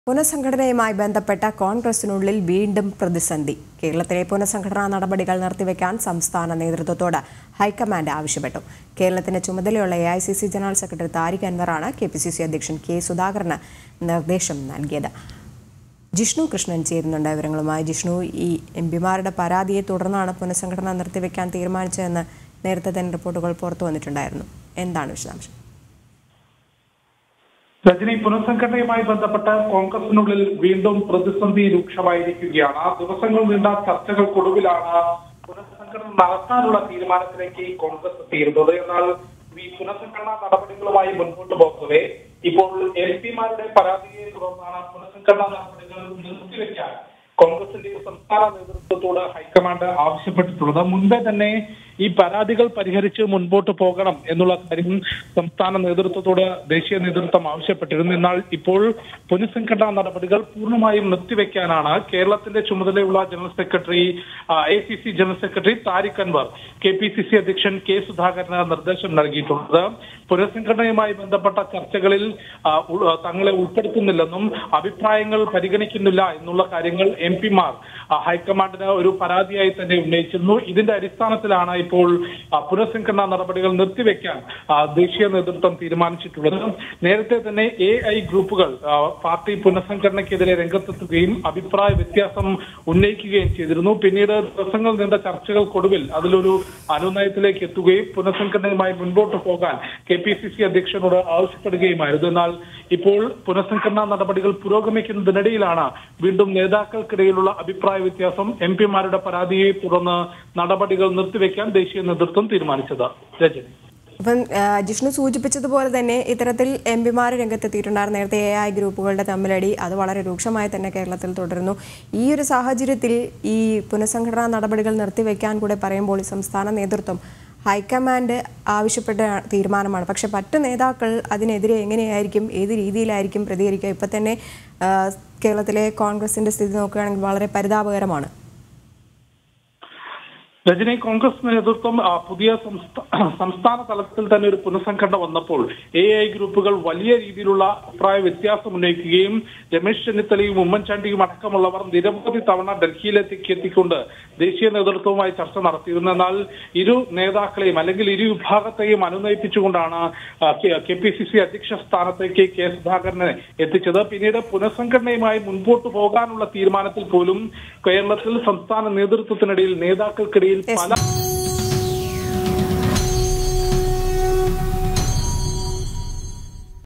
പുനഃസംഘടനയുമായി ബന്ധപ്പെട്ട കോൺഗ്രസിനുള്ളിൽ വീണ്ടും പ്രതിസന്ധി കേരളത്തിലെ പുനഃസംഘടനാ നടപടികൾ നിർത്തിവെക്കാൻ സംസ്ഥാന നേതൃത്വത്തോട് ഹൈക്കമാൻഡ് ആവശ്യപ്പെട്ടു കേരളത്തിന്റെ ചുമതലയുള്ള A I C C general secretary Tariq അൻവറാണ് കെ പി സി സി അധ്യക്ഷൻ കെ സുധാകരന് നിർദ്ദേശം നൽകിയത് ജിഷ്ണു കൃഷ്ണൻ ചേരുന്നുണ്ട് വിവരങ്ങളുമായി ജിഷ്ണു ഈ എം പിമാരുടെ പരാതിയെ തുടർന്നാണ് പുനഃസംഘടന നിർത്തിവെക്കാൻ തീരുമാനിച്ചതെന്ന് നേരത്തെ തന്നെ റിപ്പോർട്ടുകൾ പുറത്തു വന്നിട്ടുണ്ടായിരുന്നു എന്താണ് വിശദാംശം രജനി പുനഃസംഘടനയുമായി ബന്ധപ്പെട്ട് കോൺഗ്രസിനുള്ളിൽ വീണ്ടും പ്രതിസന്ധി രൂക്ഷമായിരിക്കുകയാണ് ദിവസങ്ങൾ നീണ്ട ചർച്ചകൾക്കൊടുവിലാണ് പുനഃസംഘടന നടത്താനുള്ള തീരുമാനത്തിലേക്ക് കോൺഗ്രസ് എത്തിയിരുന്നത് എന്നാൽ ഈ പുനഃസംഘടനാ നടപടികളുമായി മുൻപോട്ട് പോകവേ ഇപ്പോൾ എം പിമാരുടെ പരാതിയെ തുടർന്നാണ് പുനഃസംഘടനാ നടപടികൾ നിർത്തിവെക്കാൻ കോൺഗ്രസിന്റെ സംസ്ഥാന നേതൃത്വത്തോട് ഹൈക്കമാൻഡ് ആവശ്യപ്പെട്ടിട്ടുള്ളത് മുൻപേ തന്നെ ഈ പരാതികൾ പരിഹരിച്ച് മുൻപോട്ട് പോകണം എന്നുള്ള കാര്യം സംസ്ഥാന നേതൃത്വത്തോട് ദേശീയ നേതൃത്വം ആവശ്യപ്പെട്ടിരുന്നു എന്നാൽ ഇപ്പോൾ പുനഃസംഘടനാ നടപടികൾ പൂർണ്ണമായും നിർത്തിവെക്കാനാണ് കേരളത്തിന്റെ ചുമതലയുള്ള general secretary A C C general secretary Tariq Anwar K P C C അധ്യക്ഷൻ കെ സുധാകരന് നിർദ്ദേശം നൽകിയിട്ടുള്ളത് പുനഃസംഘടനയുമായി ബന്ധപ്പെട്ട ചർച്ചകളിൽ ആ, ഉൾ- തങ്ങളെ ഉൾപ്പെടുത്തുന്നില്ലെന്നും അഭിപ്രായങ്ങൾ പരിഗണിക്കുന്നില്ല എന്നുള്ള കാര്യങ്ങൾ എം പിമാർ ഹൈക്കമാൻഡിന് ഒരു പരാതിയായി തന്നെ ഉന്നയിച്ചിരുന്നു ഇതിന്റെ അടിസ്ഥാനത്തിലാണ് ഇപ്പോൾ ആ, പുനഃസംഘടനാ നടപടികൾ നിർത്തിവെക്കാൻ ആ, ദേശീയ നേതൃത്വം തീരുമാനിച്ചിട്ടുള്ളത് നേരത്തെ തന്നെ എ ഐ ഗ്രൂപ്പുകൾ ആ, പാർട്ടി പുനഃസംഘടനയ്ക്കെതിരെ രംഗത്തെത്തുകയും അഭിപ്രായ വ്യത്യാസം ഉന്നയിക്കുകയും ചെയ്തിരുന്നു പിന്നീട് ദിവസങ്ങൾ നീണ്ട ചർച്ചകൾക്കൊടുവിൽ അതിലൊരു അനുനയത്തിലേക്ക് എത്തുകയും പുനഃസംഘടനയുമായി മുൻപോട്ട് പോകാൻ കെ പി സി സി അധ്യക്ഷനോട് ആവശ്യപ്പെടുകയുമായിരുന്നു എന്നാൽ ഇപ്പോൾ പുനഃസംഘടനാ നടപടികൾ പുരോഗമിക്കുന്നതിനിടയിലാണ് വീണ്ടും നേതാക്കൾക്കിടയിലുള്ള അഭിപ്രായ വ്യത്യാസം എം പിമാരുടെ പരാതിയെ തുടർന്ന് നടപടികൾ നിർത്തിവെക്കാൻ ദേശീയ നേതൃത്വം തീരുമാനിച്ചത് രജനി ഇപ്പം ആ, ജിഷ്ണു സൂചിപ്പിച്ചതുപോലെ തന്നെ ഇത്തരത്തിൽ എം പിമാർ രംഗത്തെത്തിയിട്ടുണ്ടായിരുന്നു നേരത്തെ എ ഐ ഗ്രൂപ്പുകളുടെ തമ്മിലടി അത് വളരെ രൂക്ഷമായി തന്നെ കേരളത്തിൽ തുടരുന്നു ഈ ഒരു സാഹചര്യത്തിൽ ഈ പുനഃസംഘടനാ നടപടികൾ നിർത്തിവെക്കാൻ കൂടെ പറയുമ്പോൾ ഈ സംസ്ഥാന നേതൃത്വം ഹൈക്കമാൻഡ് ആവശ്യപ്പെട്ട തീരുമാനമാണ് പക്ഷെ മറ്റു നേതാക്കൾ അതിനെതിരെ എങ്ങനെയായിരിക്കും ഏത് രീതിയിലായിരിക്കും പ്രതികരിക്കുക ഇപ്പം തന്നെ ആ, കേരളത്തിലെ കോൺഗ്രസിന്റെ സ്ഥിതി നോക്കുകയാണെങ്കിൽ വളരെ പരിതാപകരമാണ് രജനി കോൺഗ്രസ് നേതൃത്വം ആ, പുതിയ സംസ്ഥാ- സംസ്ഥാന തലത്തിൽ തന്നെ ഒരു പുനഃസംഘടന വന്നപ്പോൾ എ ഐ ഗ്രൂപ്പുകൾ വലിയ രീതിയിലുള്ള അഭിപ്രായ വ്യത്യാസം ഉന്നയിക്കുകയും രമേശ് ചെന്നിത്തലയും ഉമ്മൻചാണ്ടിയും അടക്കമുള്ളവർ നിരവധി തവണ ഡൽഹിയിലേക്ക് എത്തിക്കൊണ്ട് ദേശീയ നേതൃത്വവുമായി ചർച്ച നടത്തിയിരുന്നു എന്നാൽ ഇരു നേതാക്കളെയും അല്ലെങ്കിൽ ഇരു വിഭാഗത്തെയും അനുനയിപ്പിച്ചുകൊണ്ടാണ് കെ പി സി സി അധ്യക്ഷ സ്ഥാനത്തേക്ക് കെ സുധാകരനെ എത്തിച്ചത് പിന്നീട് പുനഃസംഘടനയുമായി മുൻപോട്ട് പോകാനുള്ള തീരുമാനത്തിൽ പോലും കേരളത്തിൽ സംസ്ഥാന നേതൃത്വത്തിനിടയിൽ നേതാക്കൾക്കിടയിൽ പല